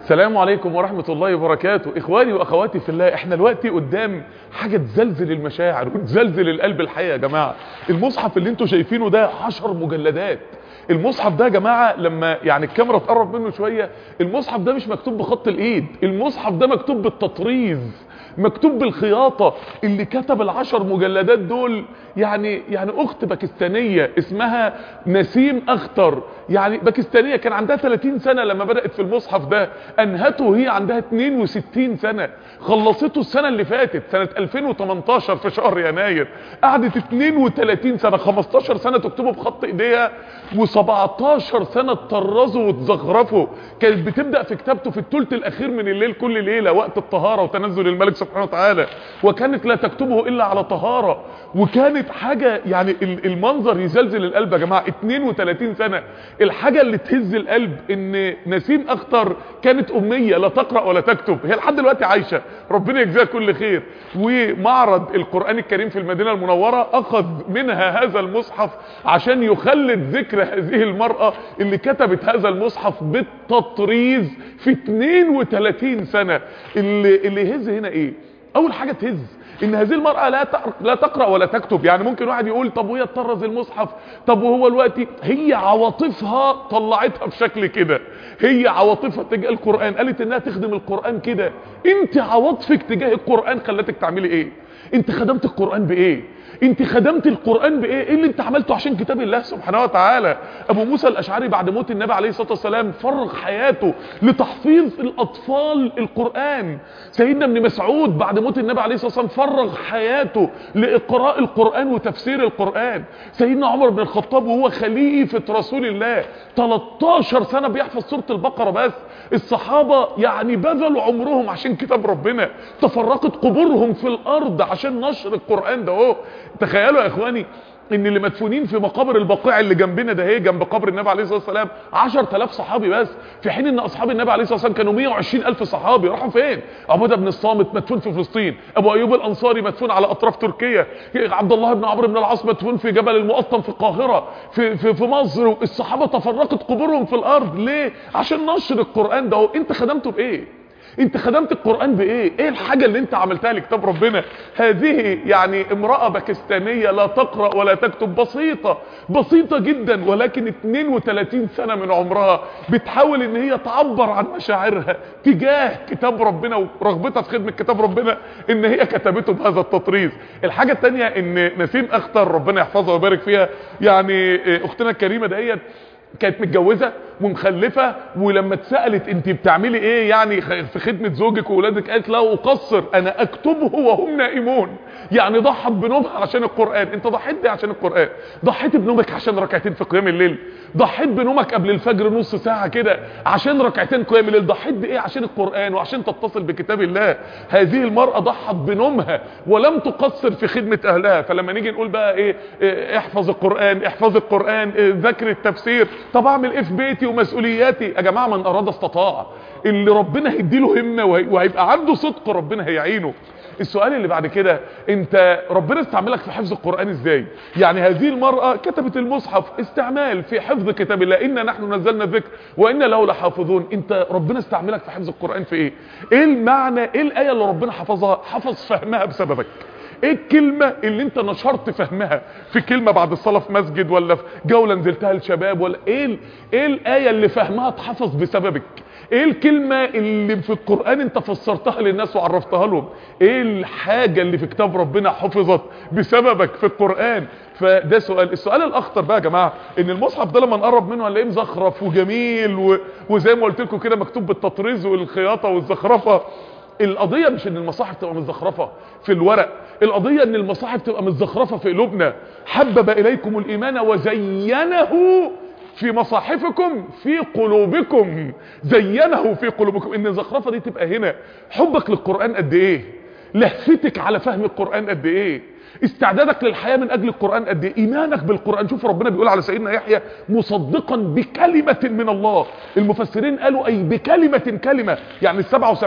السلام عليكم ورحمة الله وبركاته اخواني واخواتي في الله احنا دلوقتي قدام حاجة تزلزل المشاعر وتزلزل القلب الحقيقة يا جماعة المصحف اللي انتوا شايفينه ده عشر مجلدات المصحف ده يا جماعة لما يعني الكاميرا تقرب منه شوية المصحف ده مش مكتوب بخط الايد المصحف ده مكتوب بالتطريز مكتوب بالخياطة اللي كتب العشر مجلدات دول يعني يعني اخت باكستانية اسمها نسيم اختر يعني باكستانية كان عندها 30 سنة لما بدأت في المصحف ده انهته وهي عندها 62 سنة خلصته السنة اللي فاتت سنة 2018 في شهر يناير قعدت 32 سنة 15 سنة تكتبه بخط ايديها و17 سنة تطرزوا وتزخرفوا كانت بتبدأ في كتابته في الثلث الاخير من الليل كل ليلة وقت الطهارة وتنزل الملك سبحانه وتعالى وكانت لا تكتبه الا على طهارة وكانت حاجة يعني المنظر يزلزل القلب يا جماعة 32 سنة الحاجة اللي تهز القلب ان نسيم اختر كانت امية لا تقرأ ولا تكتب هي لحد دلوقتي عايشة ربنا يجزيها كل خير ومعرض القرآن الكريم في المدينة المنورة اخذ منها هذا المصحف عشان يخلد ذكر هذه المرأة اللي كتبت هذا المصحف بالتطريز في 32 سنة اللي, اللي يهز هنا ايه اول حاجة تهز ان هذه المرأة لا لا تقرأ ولا تكتب يعني ممكن واحد يقول طب وهي تطرز المصحف طب وهو الوقت هي عواطفها طلعتها بشكل كده هي عواطفها تجاه القرآن قالت انها تخدم القرآن كده انت عواطفك تجاه القرآن خلتك تعملي ايه انت خدمت القرآن بايه انت خدمت القرآن بايه ايه اللي انت عملته عشان كتاب الله سبحانه وتعالى ابو موسى الاشعري بعد موت النبي عليه الصلاة والسلام فرغ حياته لتحفيظ الاطفال القرآن سيدنا ابن مسعود بعد موت النبي عليه الصلاة والسلام فرغ حياته لاقراء القرآن وتفسير القرآن سيدنا عمر بن الخطاب وهو خليفة رسول الله 13 سنة بيحفظ سورة البقرة بس الصحابة يعني بذلوا عمرهم عشان كتاب ربنا تفرقت قبورهم في الارض عشان نشر القرآن ده اهو تخيلوا يا اخواني ان اللي مدفونين في مقابر البقيع اللي جنبنا ده هي جنب قبر النبي عليه الصلاه والسلام 10000 صحابي بس في حين ان اصحاب النبي عليه الصلاه والسلام كانوا 120000 صحابي راحوا فين عباده بن الصامت مدفون في فلسطين ابو ايوب الانصاري مدفون على اطراف تركيا عبد الله بن عمرو بن العاص مدفون في جبل المقطم في القاهره في في, في مصر الصحابه تفرقت قبورهم في الارض ليه عشان نشر القران ده انت خدمته بايه انت خدمت القرآن بايه ايه الحاجة اللي انت عملتها لكتاب ربنا هذه يعني امرأة باكستانية لا تقرأ ولا تكتب بسيطة بسيطة جدا ولكن 32 سنة من عمرها بتحاول ان هي تعبر عن مشاعرها تجاه كتاب ربنا ورغبتها في خدمة كتاب ربنا ان هي كتبته بهذا التطريز الحاجة التانية ان نسيم اختر ربنا يحفظها ويبارك فيها يعني اختنا الكريمة دهيت كانت متجوزة ومخلفة ولما اتسألت انت بتعملي ايه يعني في خدمة زوجك وولادك قالت لا اقصر انا اكتبه وهم نائمون يعني ضحت بنومها عشان القرآن انت ضحيت بيه عشان القرآن ضحيت بنومك عشان ركعتين في قيام الليل ضحيت بنومك قبل الفجر نص ساعة كده عشان ركعتين قيام الليل ضحيت بايه عشان القرآن وعشان تتصل بكتاب الله هذه المرأة ضحت بنومها ولم تقصر في خدمة اهلها فلما نيجي نقول بقى ايه, إيه احفظ القرآن احفظ القرآن إيه ذكر التفسير طب اعمل ايه في بيتي ومسؤولياتي يا جماعة من اراد استطاع اللي ربنا هيديله همة وهيبقى عنده صدق ربنا هيعينه السؤال اللي بعد كده انت ربنا استعملك في حفظ القرآن ازاي يعني هذه المرأة كتبت المصحف استعمال في حفظ كتاب الله إنا نحن نزلنا الذكر وإنا له لحافظون انت ربنا استعملك في حفظ القرآن في ايه ايه المعنى ايه الآية اللي ربنا حفظها حفظ فهمها بسببك ايه الكلمة اللي انت نشرت فهمها في كلمة بعد الصلاة في مسجد ولا في جولة نزلتها للشباب ولا ايه ايه الآية اللي فهمها اتحفظ بسببك ايه الكلمة اللي في القرآن انت فسرتها للناس وعرفتها لهم ايه الحاجة اللي في كتاب ربنا حفظت بسببك في القرآن فده سؤال السؤال الاخطر بقى يا جماعة ان المصحف ده لما نقرب منه هنلاقيه مزخرف وجميل و... وزي ما قلت لكم كده مكتوب بالتطريز والخياطة والزخرفة القضية مش ان المصاحف تبقى متزخرفة في الورق القضية ان المصاحف تبقى متزخرفة في قلوبنا حبب اليكم الايمان وزينه في مصاحفكم في قلوبكم زينه في قلوبكم ان الزخرفة دي تبقى هنا حبك للقرآن قد ايه لهفتك على فهم القرآن قد ايه استعدادك للحياه من اجل القران قد ايه ايمانك بالقران شوف ربنا بيقول على سيدنا يحيى مصدقا بكلمه من الله المفسرين قالوا اي بكلمه كلمه يعني ال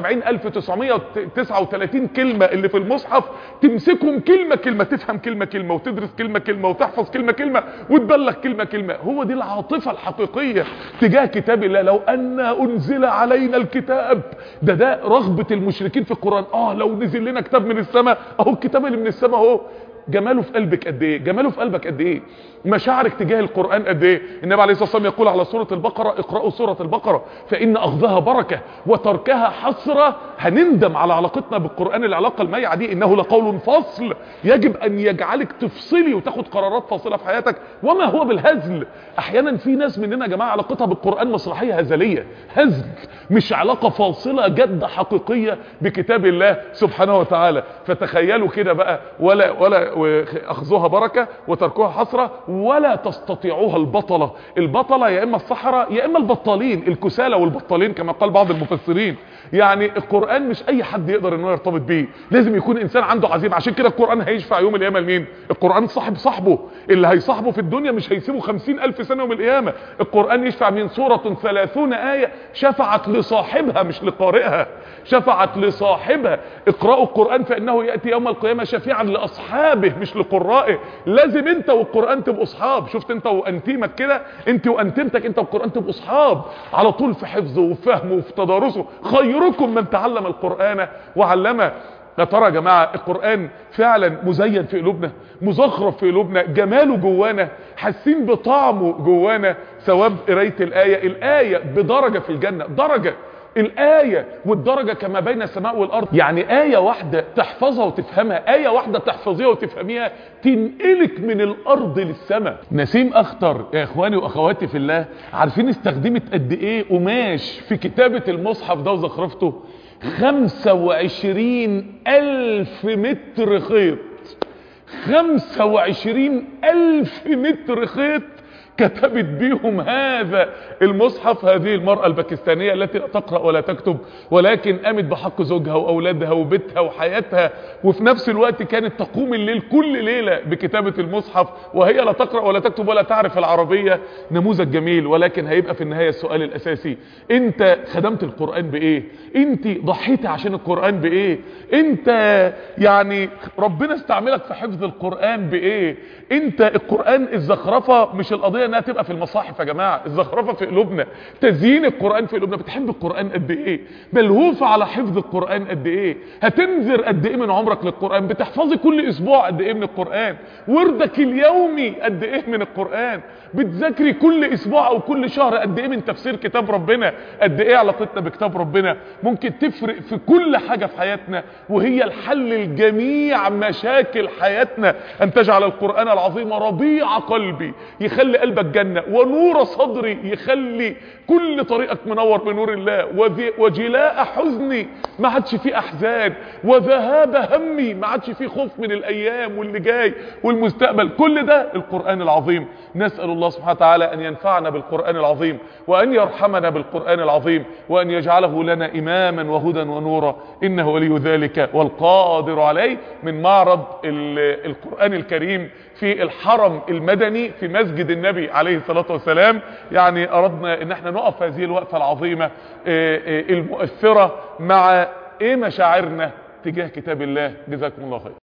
77939 كلمه اللي في المصحف تمسكهم كلمه كلمه تفهم كلمه كلمه وتدرس كلمه كلمه وتحفظ كلمه كلمه وتبلغ كلمه كلمه هو دي العاطفه الحقيقيه تجاه كتاب الله لو ان انزل علينا الكتاب ده ده رغبه المشركين في القران اه لو نزل لنا كتاب من السماء اهو الكتاب اللي من السماء اهو جماله في قلبك قد ايه جماله في قلبك قد ايه مشاعرك تجاه القران قد ايه النبي عليه الصلاه والسلام يقول على سوره البقره اقرأوا سوره البقره فان اخذها بركه وتركها حسره هنندم على علاقتنا بالقران العلاقه الميعه دي انه لقول فصل يجب ان يجعلك تفصلي وتاخد قرارات فاصله في حياتك وما هو بالهزل احيانا في ناس مننا يا جماعه علاقتها بالقران مسرحيه هزليه هزل مش علاقه فاصله جد حقيقيه بكتاب الله سبحانه وتعالى فتخيلوا كده بقى ولا ولا اخذوها بركه وتركوها حسره ولا تستطيعوها البطله البطله يا اما الصحراء يا اما البطالين الكسالى والبطالين كما قال بعض المفسرين يعني القران مش اي حد يقدر انه يرتبط بيه لازم يكون انسان عنده عزيمه عشان كده القران هيشفع يوم القيامه لمين القران صاحب صاحبه اللي هيصاحبه في الدنيا مش هيسيبه خمسين الف سنه يوم القيامه القران يشفع من سوره ثلاثون ايه شفعت لصاحبها مش لقارئها شفعت لصاحبها اقرأوا القرآن فإنه يأتي يوم القيامة شفيعا لأصحابه مش لقرائه لازم انت والقرآن تبقوا اصحاب شفت انت وانتيمك كده انت وانتمتك انت والقرآن تبقوا اصحاب على طول في حفظه وفهمه وفي تدارسه خيركم من تعلم القرآن وعلمه يا ترى يا جماعة القرآن فعلا مزين في قلوبنا مزخرف في قلوبنا جماله جوانا حاسين بطعمه جوانا ثواب قراية الآية الآية بدرجة في الجنة درجة الآية والدرجة كما بين السماء والأرض يعني آية واحدة تحفظها وتفهمها آية واحدة تحفظيها وتفهميها تنقلك من الأرض للسماء نسيم أخطر يا إخواني وأخواتي في الله عارفين استخدمت قد إيه قماش في كتابة المصحف ده وزخرفته خمسة وعشرين ألف متر خيط خمسة وعشرين ألف متر خيط كتبت بيهم هذا المصحف هذه المرأة الباكستانية التي لا تقرأ ولا تكتب ولكن قامت بحق زوجها وأولادها وبيتها وحياتها وفي نفس الوقت كانت تقوم الليل كل ليلة بكتابة المصحف وهي لا تقرأ ولا تكتب ولا تعرف العربية نموذج جميل ولكن هيبقى في النهاية السؤال الأساسي انت خدمت القرآن بإيه انت ضحيت عشان القرآن بإيه انت يعني ربنا استعملك في حفظ القرآن بإيه انت القرآن الزخرفة مش القضية انها تبقى في المصاحف يا جماعة الزخرفة في قلوبنا تزيين القرآن في قلوبنا بتحب القرآن قد ايه ملهوفة على حفظ القرآن قد ايه هتنذر قد ايه من عمرك للقرآن بتحفظي كل اسبوع قد ايه من القرآن وردك اليومي قد ايه من القرآن بتذاكري كل اسبوع او كل شهر قد ايه من تفسير كتاب ربنا قد ايه علاقتنا بكتاب ربنا ممكن تفرق في كل حاجة في حياتنا وهي الحل لجميع مشاكل حياتنا ان تجعل القرآن العظيم ربيع قلبي يخلي قلبك جنة ونور صدري يخلي كل طريقك منور بنور الله وجلاء حزني ما عادش فيه احزان وذهاب همي ما عادش فيه خوف من الايام واللي جاي والمستقبل كل ده القرآن العظيم نسأل الله سبحانه وتعالى ان ينفعنا بالقرآن العظيم وان يرحمنا بالقرآن العظيم وان يجعله لنا اماما وهدى ونورا انه ولي ذلك والقادر عليه من معرض القرآن الكريم في الحرم المدني في مسجد النبي عليه الصلاة والسلام يعني اردنا ان احنا نقف هذه الوقفة العظيمة المؤثرة مع ايه مشاعرنا تجاه كتاب الله جزاكم الله خير